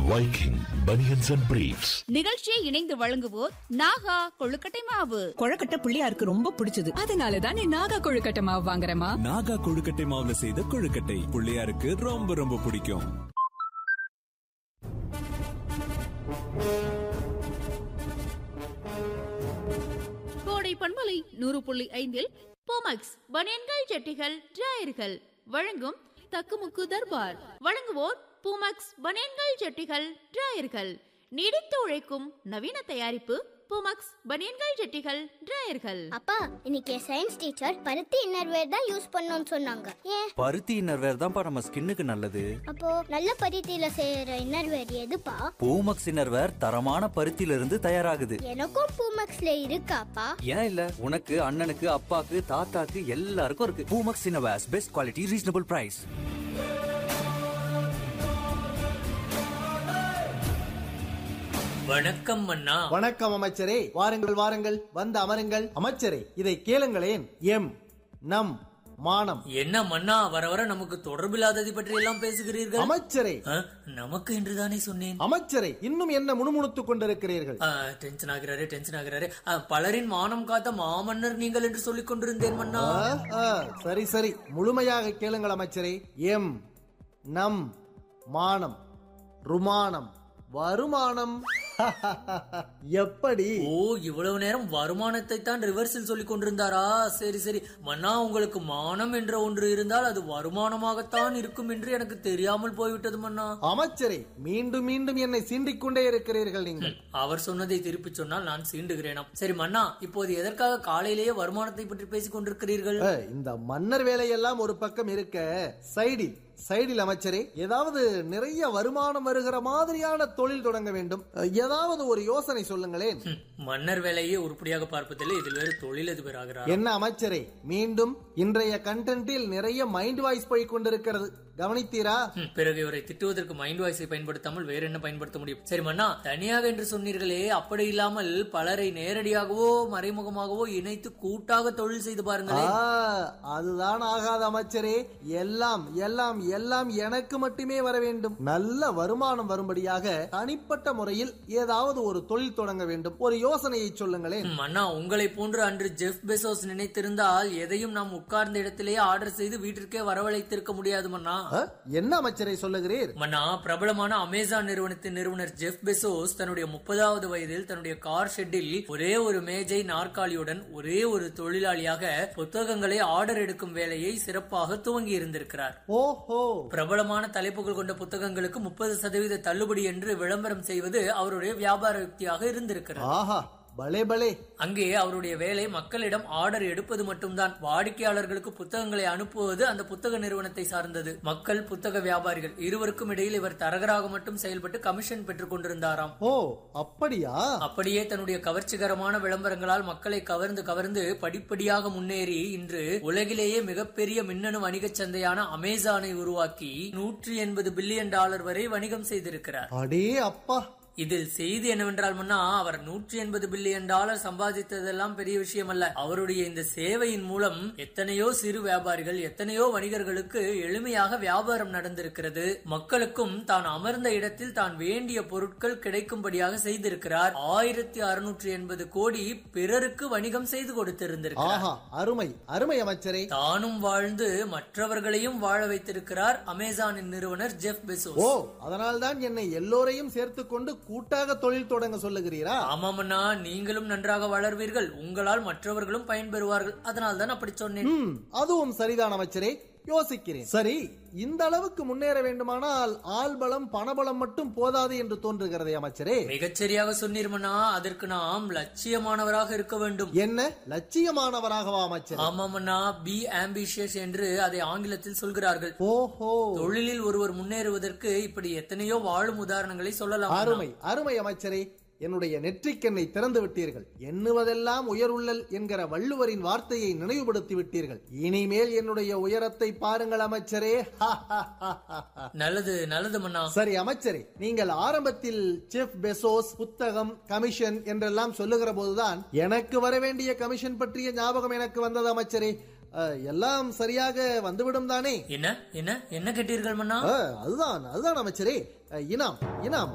Viking Bunions and Briefs. நிகழ்ச்சியை இணைந்து வழங்குவோர் நாகா கொழுக்கட்டை மாவு கொழக்கட்டை பிள்ளையாருக்கு ரொம்ப பிடிச்சது அதனால தான் நீ நாகா கொழுக்கட்டை மாவு வாங்குறமா நாகா கொழுக்கட்டை மாவுல செய்த கொழுக்கட்டை பிள்ளையாருக்கு ரொம்ப ரொம்ப பிடிக்கும் கோடை பண்பலை நூறு புள்ளி ஐந்தில் போமக்ஸ் பனியன்கள் ஜட்டிகள் டிராயர்கள் வழங்கும் தக்குமுக்கு தர்பார் வழங்குவோர் பூமக்ஸ் பனியன்கள் ஜட்டிகள் டிராயர்கள் நீடித்து உழைக்கும் நவீன தயாரிப்பு பூமக்ஸ் பனியன்கள் ஜட்டிகள் டிராயர்கள் அப்பா இன்னைக்கு சயின்ஸ் டீச்சர் பருத்தி இன்னர்வேர் தான் யூஸ் பண்ணணும்னு சொன்னாங்க ஏன் பருத்தி இன்னர்வேர் தான்ப்பா நம்ம ஸ்கின்னுக்கு நல்லது அப்போ நல்ல பருத்தியில செய்யற இன்னர்வேர் எதுப்பா பூமக்ஸ் இன்னர்வேர் தரமான பருத்தியில இருந்து தயாராகுது எனக்கும் பூமக்ஸ்ல இருக்காப்பா ஏன் இல்ல உனக்கு அண்ணனுக்கு அப்பாக்கு தாத்தாக்கு எல்லாருக்கும் இருக்கு Poomex innerwears best quality reasonable price வணக்கம் அண்ணா வணக்கம் அமைச்சரே வாருங்கள் வாருங்கள் வந்து அமருங்கள் அமைச்சரே இதை கேளுங்களேன் எம் நம் மானம் என்ன மன்னா வர வர நமக்கு தொடர்பில்லாததை பற்றி எல்லாம் பேசுகிறீர்கள் அமைச்சரே ஆ, நமக்கு என்றுதானே சொன்னேன் அமைச்சரே இன்னும் என்ன முணுமுணுத்துக் கொண்டிருக்கிறீர்கள் ஆ, டென்ஷன் ஆகிறாரு டென்ஷன் ஆகிறாரு ஆ, பலரின் மானம் காத்த மாமன்னர் நீங்கள் என்று சொல்லிக் கொண்டிருந்தேன் மன்னா ஆ, ஆ, சரி சரி முழுமையாக கேளுங்கள் அமைச்சரே எம் நம் மானம் ருமானம் வருமானம் எப்படி ஓ இவ்வளவு நேரம் வருமானத்தை தான் ரிவர்ஸில் சொல்லிக் கொண்டிருந்தாரா சரி சரி மன்னா உங்களுக்கு மானம் என்ற ஒன்று இருந்தால் அது வருமானமாகத்தான் இருக்கும் என்று எனக்கு தெரியாமல் போய்விட்டது மன்னா அமைச்சரே மீண்டும் மீண்டும் என்னை சீண்டிக் கொண்டே இருக்கிறீர்கள் நீங்கள் அவர் சொன்னதை திருப்பி சொன்னால் நான் சீண்டுகிறேனாம் சரி மன்னா இப்போது எதற்காக காலையிலேயே வருமானத்தை பற்றி பேசிக் கொண்டிருக்கிறீர்கள் அஹ், இந்த மன்னர் வேலையெல்லாம் ஒரு பக்கம் இருக்க சைடில் சைடில் அமைச்சரே ஏதாவது நிறைய வருமானம் வருகிற மாதிரியான தொழில் தொடங்க வேண்டும் அஹ், ஏதாவது ஒரு யோசனை சொல்லுங்களேன் ம், மன்னர் வேலையை உருப்படியாக பார்ப்பதில்லை இதில் வேறு தொழிலதிபர் ஆகிறார் என்ன அமைச்சரே மீண்டும் இன்றைய கண்டென்ட்டில் நிறைய மைண்ட் வாய்ஸ் போய் கொண்டிருக்கிறது கவனித்தீரா ம், பிறகு இவரை திட்டுவதற்கு மைண்ட் வாய்ஸை பயன்படுத்தாமல் வேற என்ன பயன்படுத்த முடியும் சரி மன்னா தனியாக என்று சொன்னீர்களே அப்படி இல்லாமல் பலரை நேரடியாகவோ மறைமுகமாகவோ இணைத்து கூட்டாக தொழில் செய்து பாருங்களே ஆ, அதுதான் ஆகாத அமைச்சரே எல்லாம் எல்லாம் எல்லாம் எனக்கு மட்டுமே வர வேண்டும் நல்ல வருமானம் வரும்படியாக தனிப்பட்ட முறையில் ஏதாவது ஒரு தொழில் தொடங்க வேண்டும் ஒரு யோசனையை சொல்லுங்களேன் ம், அண்ணா உங்களை போன்று அன்று ஜெஃப் பெசோஸ் நினைத்திருந்தால் எதையும் நாம் உட்கார்ந்த இடத்திலேயே ஆர்டர் செய்து வீட்டிற்கே வரவழைத்திருக்க முடியாது மன்னா ஆ, என்ன அமைச்சரை சொல்லுகிறீர் மன்னா பிரபலமான அமேசான் நிறுவனத்தின் நிறுவனர் ஜெஃப் பெசோஸ் தன்னுடைய முப்பதாவது வயதில் தன்னுடைய கார் ஷெட்டில் ஒரே ஒரு மேஜை நாற்காலியுடன் ஒரே ஒரு தொழிலாளியாக புத்தகங்களை ஆர்டர் எடுக்கும் வேலையை சிறப்பாக துவங்கி இருந்திருக்கிறார் ஓஹோ பிரபலமான தலைப்புகள் கொண்ட புத்தகங்களுக்கு முப்பது சதவீத தள்ளுபடி என்று விளம்பரம் செய்வது அவருடைய வியாபார யுக்தியாக இருந்திருக்கிறது ஆஹா பலே பலே அங்கே அவருடைய வேலை மக்களிடம் ஆர்டர் எடுப்பது மட்டும்தான் வாடிக்கையாளர்களுக்கு புத்தகங்களை அனுப்புவது அந்த புத்தக நிறுவனத்தை சார்ந்தது மக்கள் புத்தக வியாபாரிகள் இருவருக்கும் இடையில் இவர் தரகராக மட்டும் செயல்பட்டு கமிஷன் பெற்றுக் கொண்டிருந்தாராம் ஓ அப்படியா அப்படியே தன்னுடைய கவர்ச்சிகரமான விளம்பரங்களால் மக்களை கவர்ந்து கவர்ந்து படிப்படியாக முன்னேறி இன்று உலகிலேயே மிகப்பெரிய மின்னணு வணிகச் சந்தையான அமேசானை உருவாக்கி நூற்றி எண்பது பில்லியன் டாலர் வரை வணிகம் செய்திருக்கிறார் அடே அப்பா இதில் செய்தி என்னவென்றால் முன்னா அவர் நூற்றி எண்பது பில்லியன் டாலர் சம்பாதித்ததெல்லாம் பெரிய விஷயம் அல்ல அவருடைய இந்த சேவையின் மூலம் எத்தனையோ சிறு வியாபாரிகள் எத்தனையோ வணிகர்களுக்கு எளிமையாக வியாபாரம் நடந்திருக்கிறது மக்களுக்கும் தான் அமர்ந்த இடத்தில் தான் வேண்டிய பொருட்கள் கிடைக்கும்படியாக செய்திருக்கிறார் ஆயிரத்தி அறுநூற்றி எண்பது கோடி பிறருக்கு வணிகம் செய்து கொடுத்திருந்திருக்கிறார் ஆஹா அருமை அருமை அமைச்சரே தானும் வாழ்ந்து மற்றவர்களையும் வாழ வைத்திருக்கிறார் அமேசானின் நிறுவனர் ஜெஃப் பெசோஸ் ஓ அதனால்தான் என்னை எல்லோரையும் சேர்த்துக் கொண்டு கூட்டாக தொழில் தொடங்க சொல்லுகிறீரா ஆமாமண்ணா நீங்களும் நன்றாக வளர்வீர்கள் உங்களால் மற்றவர்களும் பயன்பெறுவார்கள் அதனால் தான் அப்படி சொன்னேன் ம் அதுவும் சரிதான் அமைச்சரே யோசிக்கிறேன் சரி இந்த அளவுக்கு முன்னேற வேண்டுமானால் ஆள் பலம் பணபலம் மட்டும் போதாது என்று தோன்றுகிறதே அமைச்சரே மிகச்சரியாக சொன்னீர்மண்ணா அதற்கு நாம் லட்சியமானவராக இருக்க வேண்டும் என்ன லட்சியமானவராகவா அமைச்சர் ஆமாமண்ணா பி ஆம்பிஷியஸ் என்று அதை ஆங்கிலத்தில் சொல்கிறார்கள் ஓஹோ தொழிலில் ஒருவர் முன்னேறுவதற்கு இப்படி எத்தனையோ வாழும் உதாரணங்களை சொல்லலாம் அருமை அருமை அமைச்சரே என்னுடைய நெற்றிக்கண்ணை திறந்து விட்டீர்கள் எண்ணுவதெல்லாம் உயருள்ளல் என்கிற வள்ளுவரின் வார்த்தையை நினைவுபடுத்தி விட்டீர்கள் இனிமேல் என்னுடைய உயரத்தை பாருங்கள் அமைச்சரே நல்லது நல்லது மண்ணா சரி அமைச்சரே நீங்கள் ஆரம்பத்தில் செஃப் பெசோஸ் புத்தகம் கமிஷன் என்றெல்லாம் சொல்லுகிற போதுதான் எனக்கு வர வேண்டிய கமிஷன் பற்றிய ஞாபகம் எனக்கு வந்தது அமைச்சரே அஹ், எல்லாம் சரியாக வந்துவிடும் தானே என்ன என்ன என்ன கேட்டீர்கள் மன்னா அஹ், அதுதான் அதுதான் அமைச்சரே அஹ், இனாம் இனாம்